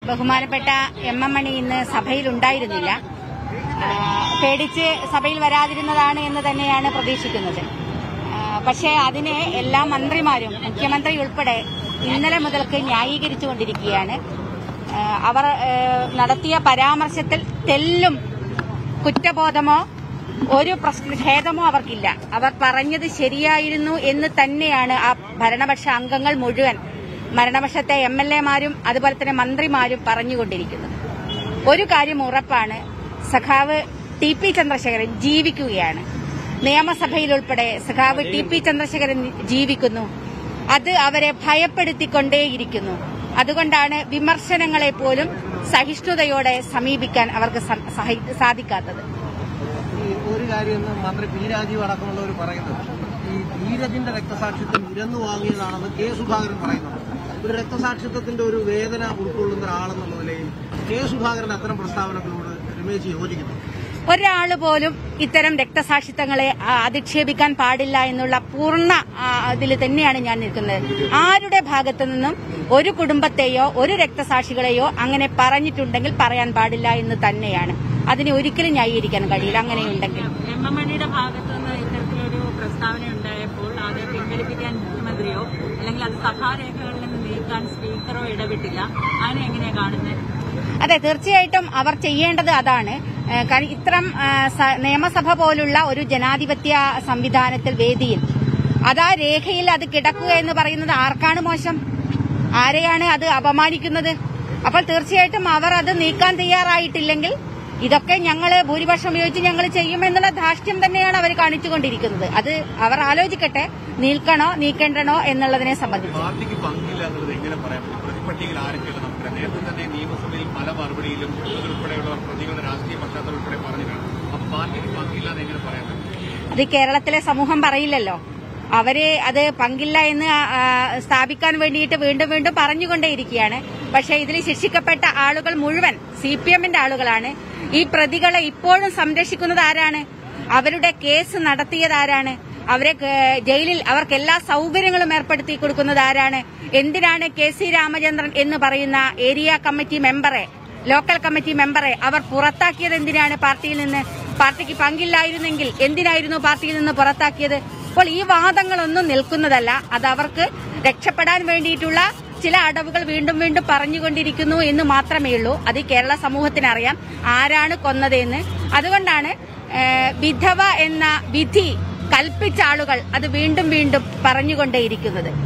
ബഹുമാനപ്പെട്ട M M മണി ഇന്ന് സഭയിൽ ഉണ്ടായിരുന്നില്ല ആ, പേടിച്ച് സഭയിൽ വരാതിരുന്നതാണ് എന്ന് തന്നെയാണ് പ്രതീക്ഷിക്കുന്നത് ആ, പക്ഷേ അതിനെ എല്ലാ മന്ത്രിമാരും മുഖ്യമന്ത്രി ഉൾപ്പെടെ ഇന്നലെ മുതൽക്ക് ന്യായീകരിച്ചുകൊണ്ടിരിക്കുകയാണ് ആ, അവർ ആ, നടത്തിയ പരാമർശത്തിൽ തെല്ലും കുറ്റബോധമോ ഒരു പ്രശ്ന ഖേദമോ അവർക്കില്ല അവർ പറഞ്ഞത് ശരിയായിരുന്നു എന്ന് തന്നെയാണ് ആ ഭരണപക്ഷ അംഗങ്ങൾ മുഴുവൻ ഭരണപക്ഷത്തെ എം എൽ എമാരും അതുപോലെ തന്നെ മന്ത്രിമാരും പറഞ്ഞുകൊണ്ടിരിക്കുന്നത് ഒരു കാര്യം ഉറപ്പാണ് സഖാവ് ടി പി ചന്ദ്രശേഖരൻ ജീവിക്കുകയാണ് നിയമസഭയിൽ ഉൾപ്പെടെ സഖാവ് ടി പി ചന്ദ്രശേഖരൻ ജീവിക്കുന്നു അത് അവരെ ഭയപ്പെടുത്തിക്കൊണ്ടേയിരിക്കുന്നു അതുകൊണ്ടാണ് വിമർശനങ്ങളെ പോലും സഹിഷ്ണുതയോടെ സമീപിക്കാൻ അവർക്ക് സം- സഹി- സാധിക്കാത്തത് ഈ ഒരു കാര്യം ഇന്ന് മന്ത്രി പി രാജീവ് അടക്കമുള്ളവർ പറയുന്നത് ഈ ധീരജിന്റെ രക്തസാക്ഷിത്വം ഇരന്നു വാങ്ങിയതാണെന്ന് കെ സുധാകരൻ പറയുന്നുണ്ട് ഒരു രക്തസാക്ഷിത്വത്തിന്റെ ഒരു വേദന ഉൾക്കൊള്ളുന്ന ഒരാളെന്നുള്ള നിലയിൽ കെ സുധാകരൻ അത്തരം പ്രസ്താവനകളോട് രമേശ് യോജിക്കുന്നു ഒരാൾ പോലും ഇത്തരം രക്തസാക്ഷിത്വങ്ങളെ ആ, അധിക്ഷേപിക്കാൻ പാടില്ല എന്നുള്ള പൂർണ്ണ ഇതിൽ തന്നെയാണ് ഞാൻ നിൽക്കുന്നത് ആരുടെ ഭാഗത്തു നിന്നും ഒരു കുടുംബത്തെയോ ഒരു രക്തസാക്ഷികളെയോ അങ്ങനെ പറഞ്ഞിട്ടുണ്ടെങ്കിൽ പറയാൻ പാടില്ല എന്ന് തന്നെയാണ് അതിനെ ഒരിക്കലും ന്യായീകരിക്കാൻ കഴിയില്ല അങ്ങനെയുണ്ടെങ്കിൽ എം എം മണിയുടെ ഭാഗത്തു നിന്ന് ഇത്തരത്തിലൊരു പ്രസ്താവന ഉണ്ടായപ്പോൾ അത് പിൻവലിപ്പിക്കാൻ മുഖ്യമന്ത്രിയോ അല്ലെങ്കിൽ അത് സഭാരേഖകളിൽ നിന്ന് നീക്കാൻ സ്പീക്കറോ ഇടപെട്ടില്ല അതിനെ എങ്ങനെയാ കാണുന്നത് അതെ തീർച്ചയായിട്ടും അവർ ചെയ്യേണ്ടത് അതാണ് ഏഹ് കാരണം ഇത്തരം ഏഹ് സ- നിയമസഭ പോലുള്ള ഒരു ജനാധിപത്യ സംവിധാനത്തിൽ വേദിയിൽ അതാ രേഖയിൽ അത് കിടക്കുക എന്ന് പറയുന്നത് ആർക്കാണ് മോശം ആരെയാണ് അത് അപമാനിക്കുന്നത് അപ്പോൾ തീർച്ചയായിട്ടും അവർ അത് നീക്കാൻ തയ്യാറായിട്ടില്ലെങ്കിൽ ഇതൊക്കെ ഞങ്ങൾ ഭൂരിപക്ഷം ഉപയോഗിച്ച് ഞങ്ങൾ ചെയ്യുമെന്നുള്ള ധാർഷ്ട്യം തന്നെയാണ് അവർ കാണിച്ചുകൊണ്ടിരിക്കുന്നത് അത് അവർ ആലോചിക്കട്ടെ നീക്കണോ നീക്കേണ്ടണോ എന്നുള്ളതിനെ സംബന്ധിച്ച് പാർട്ടിക്ക് പങ്കില്ല എന്നുള്ളത് എങ്ങനെ പറയാൻ പറ്റും പ്രതിപട്ടികയിൽ ആരൊക്കെയാണ് നമുക്ക് നേരത്തെ തന്നെ നിയമസഭയിൽ പല മറുപടിയിലും ഉൾപ്പെടെയുള്ളവർ പ്രതികളുടെ രാഷ്ട്രീയ പശ്ചാത്തലം ഉൾപ്പെടെ പറഞ്ഞിട്ടാണ് അപ്പൊ പാർട്ടിക്ക് പങ്കില്ല എന്ന് എങ്ങനെ പറയാൻ പറ്റും അത് കേരളത്തിലെ സമൂഹം പറയില്ലല്ലോ അവര് അത് പങ്കില്ല എന്ന് ആ, ആ, സ്ഥാപിക്കാൻ വേണ്ടിയിട്ട് വീണ്ടും വീണ്ടും പറഞ്ഞുകൊണ്ടേയിരിക്കുകയാണ് പക്ഷേ ഇതിൽ ശിക്ഷിക്കപ്പെട്ട ആളുകൾ മുഴുവൻ സി പി എമ്മിന്റെ ആളുകളാണ് ഈ പ്രതികളെ ഇപ്പോഴും സംരക്ഷിക്കുന്നത് ആരാണ് അവരുടെ കേസ് നടത്തിയത് ആരാണ് അവരെ ഏ, ജയിലിൽ അവർക്ക് എല്ലാ സൗകര്യങ്ങളും ഏർപ്പെടുത്തി കൊടുക്കുന്നത് ആരാണ് എന്തിനാണ് കെ സി രാമചന്ദ്രൻ എന്ന് പറയുന്ന ഏരിയ കമ്മിറ്റി മെമ്പറെ ലോക്കൽ കമ്മിറ്റി മെമ്പറെ അവർ പുറത്താക്കിയത് എന്തിനാണ് പാർട്ടിയിൽ നിന്ന് പാർട്ടിക്ക് പങ്കില്ലായിരുന്നെങ്കിൽ എന്തിനായിരുന്നു പാർട്ടിയിൽ നിന്ന് പുറത്താക്കിയത് അപ്പോൾ ഈ വാദങ്ങളൊന്നും നിൽക്കുന്നതല്ല അത് അവർക്ക് രക്ഷപ്പെടാൻ വേണ്ടിയിട്ടുള്ള ചില അടവുകൾ വീണ്ടും വീണ്ടും പറഞ്ഞുകൊണ്ടിരിക്കുന്നു എന്ന് മാത്രമേ ഉള്ളൂ അത് ഈ കേരള സമൂഹത്തിന് അറിയാം ആരാണ് കൊന്നതെന്ന് അതുകൊണ്ടാണ് ഏഹ്, വിധവ എന്ന വിധി കൽപ്പിച്ച ആളുകൾ അത് വീണ്ടും വീണ്ടും പറഞ്ഞുകൊണ്ടേയിരിക്കുന്നത്